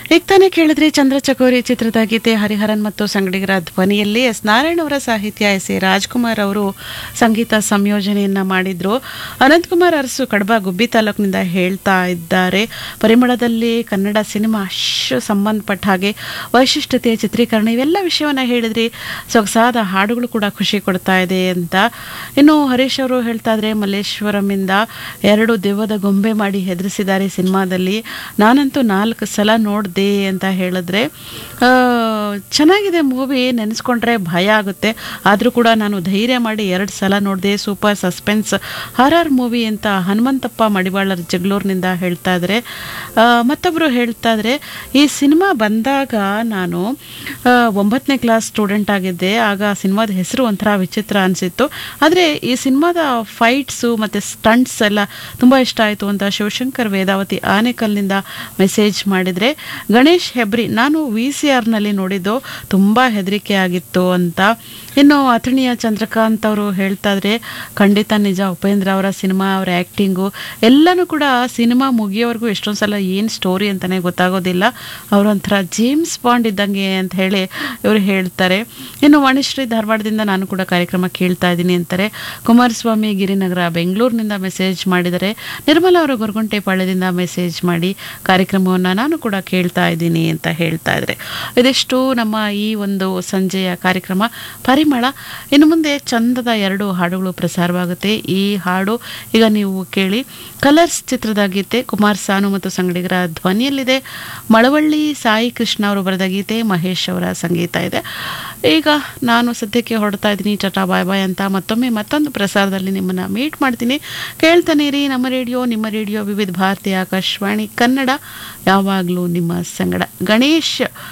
ಈಗ ತಾನೇ ಕೇಳಿದ್ರಿ ಚಂದ್ರಚಕೋರಿ ಚಿತ್ರದ ಗೀತೆ ಹರಿಹರನ್ ಮತ್ತು ಸಂಗಡಿಗರ ಧ್ವನಿಯಲ್ಲಿ ಎಸ್ ನಾರಾಯಣ್ ಅವರ ಸಾಹಿತ್ಯ ಎಸ್ ಎ ರಾಜ್ಕುಮಾರ್ ಅವರು ಸಂಗೀತ ಸಂಯೋಜನೆಯನ್ನ ಮಾಡಿದ್ರು ಅನಂತಕುಮಾರ್ ಅರಸು ಕಡಬ ಗುಬ್ಬಿ ತಾಲೂಕಿನಿಂದ ಹೇಳ್ತಾ ಇದ್ದಾರೆ ಪರಿಮಳದಲ್ಲಿ ಕನ್ನಡ ಸಿನಿಮಾ ಅಷ್ಟು ಸಂಬಂಧಪಟ್ಟ ಹಾಗೆ ವೈಶಿಷ್ಟ್ಯತೆಯ ಚಿತ್ರೀಕರಣ ಇವೆಲ್ಲ ವಿಷಯವನ್ನ ಹೇಳಿದ್ರಿ ಸೊಗಸಾದ ಹಾಡುಗಳು ಕೂಡ ಖುಷಿ ಕೊಡ್ತಾ ಇದೆ ಅಂತ ಇನ್ನು ಹರೀಶ್ ಅವರು ಹೇಳ್ತಾ ಇದ್ರೆ ಮಲ್ಲೇಶ್ವರಮಿಂದ ಎರಡು ದೆವ್ವದ ಗೊಂಬೆ ಮಾಡಿ ಹೆದರಿಸಿದ್ದಾರೆ ಸಿನಿಮಾದಲ್ಲಿ ನಾನಂತೂ ನಾಲ್ಕು ಸಲ ನೋಡಿದೆ ಅಂತ ಹೇಳಿದ್ರೆ ಆ, ಚೆನ್ನಾಗಿದೆ ಮೂವಿ ನೆನೆಸ್ಕೊಂಡ್ರೆ ಭಯ ಆಗುತ್ತೆ ಆದರೂ ಕೂಡ ನಾನು ಧೈರ್ಯ ಮಾಡಿ ಎರಡು ಸಲ ನೋಡಿದೆ ಸೂಪರ್ ಸಸ್ಪೆನ್ಸ್ ಹಾರರ್ ಮೂವಿ ಅಂತ ಹನುಮಂತಪ್ಪ ಮಡಿವಾಳರ್ ಜಗಳೂರಿನಿಂದ ಹೇಳ್ತಾ ಇದ್ದಾರೆ ಆ, ಮತ್ತೊಬ್ಬರು ಹೇಳ್ತಾ ಇದ್ದಾರೆ ಈ ಸಿನಿಮಾ ಬಂದಾಗ ನಾನು ಆ, ಒಂಬತ್ತನೇ ಕ್ಲಾಸ್ ಸ್ಟೂಡೆಂಟ್ ಆಗಿದ್ದೆ ಆಗ ಸಿನಿಮಾದ ಹೆಸರು ಒಂಥರ ವಿಚಿತ್ರ ಅನಿಸಿತ್ತು ಆದರೆ ಈ ಸಿನಿಮಾದ ಫೈಟ್ಸು ಮತ್ತು ಸ್ಟಂಟ್ಸ್ ಎಲ್ಲ ತುಂಬ ಇಷ್ಟ ಆಯಿತು ಅಂತ ಶಿವಶಂಕರ್ ವೇದಾವತಿ ಆನೇಕಲ್ನಿಂದ ಮೆಸೇಜ್ ಮಾಡಿದರೆ ಗಣೇಶ್ ಹೆಬ್ರಿ ನಾನು ವಿ ಸಿ ಆರ್ನಲ್ಲಿ ನೋಡಿದ್ದು ತುಂಬ ಹೆದರಿಕೆ ಆಗಿತ್ತು ಅಂತ ಇನ್ನು ಅಥಣಿಯ ಚಂದ್ರಕಾಂತ್ ಅವರು ಹೇಳ್ತಾ ಇದ್ರೆ ಖಂಡಿತ ನಿಜ ಉಪೇಂದ್ರ ಅವರ ಸಿನಿಮಾ ಅವರ ಆ್ಯಕ್ಟಿಂಗು ಎಲ್ಲನೂ ಕೂಡ ಸಿನಿಮಾ ಮುಗಿಯೋವರೆಗೂ ಎಷ್ಟೊಂದು ಸಲ ಏನು ಸ್ಟೋರಿ ಅಂತಲೇ ಗೊತ್ತಾಗೋದಿಲ್ಲ ಅವರೊಂಥರ ಜೇಮ್ಸ್ ಬಾಂಡ್ ಇದ್ದಂಗೆ ಅಂತ ಹೇಳಿ ಇವರು ಹೇಳ್ತಾರೆ ಇನ್ನು ವಾಣಿಶ್ರೀ ಧಾರವಾಡದಿಂದ ನಾನು ಕೂಡ ಕಾರ್ಯಕ್ರಮ ಕೇಳ್ತಾ ಇದ್ದೀನಿ ಅಂತಾರೆ ಕುಮಾರಸ್ವಾಮಿ ಗಿರಿನಗರ ಬೆಂಗಳೂರಿನಿಂದ ಮೆಸೇಜ್ ಮಾಡಿದರೆ ನಿರ್ಮಲಾ ಅವರು ಗೊರಗುಂಟೆಪಾಳ್ಯದಿಂದ ಮೆಸೇಜ್ ಮಾಡಿ ಕಾರ್ಯಕ್ರಮವನ್ನು ನಾನು ಕೂಡ ಕೇಳ್ತಾ ಇದ್ದೀನಿ ಅಂತ ಹೇಳ್ತಾ ಇದ್ದಾರೆ ಇದಿಷ್ಟು ನಮ್ಮ ಈ ಒಂದು ಸಂಜೆಯ ಕಾರ್ಯಕ್ರಮ ಪರಿಮಳ ಇನ್ನು ಮುಂದೆ ಚಂದದ ಎರಡು ಹಾಡುಗಳು ಪ್ರಸಾರವಾಗುತ್ತೆ ಈ ಹಾಡು ಈಗ ನೀವು ಕೇಳಿ ಕಲರ್ಸ್ ಚಿತ್ರದ ಗೀತೆ ಕುಮಾರ್ ಸಾನು ಮತ್ತು ಸಂಗಡಿಗರ ಧ್ವನಿಯಲ್ಲಿದೆ ಮಳವಳ್ಳಿ ಸಾಯಿ ಕೃಷ್ಣ ಅವರು ಬರೆದ ಗೀತೆ ಮಹೇಶ್ ಅವರ ಸಂಗೀತ ಇದೆ ಈಗ ನಾನು ಸದ್ಯಕ್ಕೆ ಹೊರಡ್ತಾ ಇದ್ದೀನಿ ಚಟಾ ಬಾಯ್ ಬಾಯ್ ಅಂತ ಮತ್ತೊಮ್ಮೆ ಮತ್ತೊಂದು ಪ್ರಸಾರದಲ್ಲಿ ನಿಮ್ಮನ್ನು ಮೀಟ್ ಮಾಡ್ತೀನಿ ಕೇಳ್ತಾನೆ ರೀ ನಮ್ಮ ರೇಡಿಯೋ ನಿಮ್ಮ ರೇಡಿಯೋ ವಿವಿಧ ಭಾರತಿ ಆಕಾಶವಾಣಿ ಕನ್ನಡ ಯಾವಾಗಲೂ ನಿಮ್ಮ ಸಂಗಡ ಗಣೇಶ್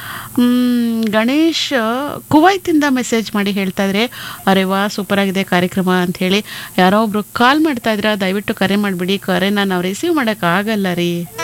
ಮ್, ಗಣೇಶ್ ಕುವೈತಿಂದ ಮೆಸೇಜ್ ಮಾಡಿ ಹೇಳ್ತಾ ಇದ್ರೆ ಅರೆ ವಾ ಸೂಪರ್ ಆಗಿದೆ ಕಾರ್ಯಕ್ರಮ ಅಂತ ಹೇಳಿ ಯಾರೋ ಒಬ್ರು ಕಾಲ್ ಮಾಡ್ತಾ ಇದ್ರ ದಯವಿಟ್ಟು ಕರೆ ಮಾಡಿಬಿಡಿ ಕರೆನ ನಾವು ರಿಸೀವ್ ಮಾಡೋಕ್ಕಾಗಲ್ಲ ರೀ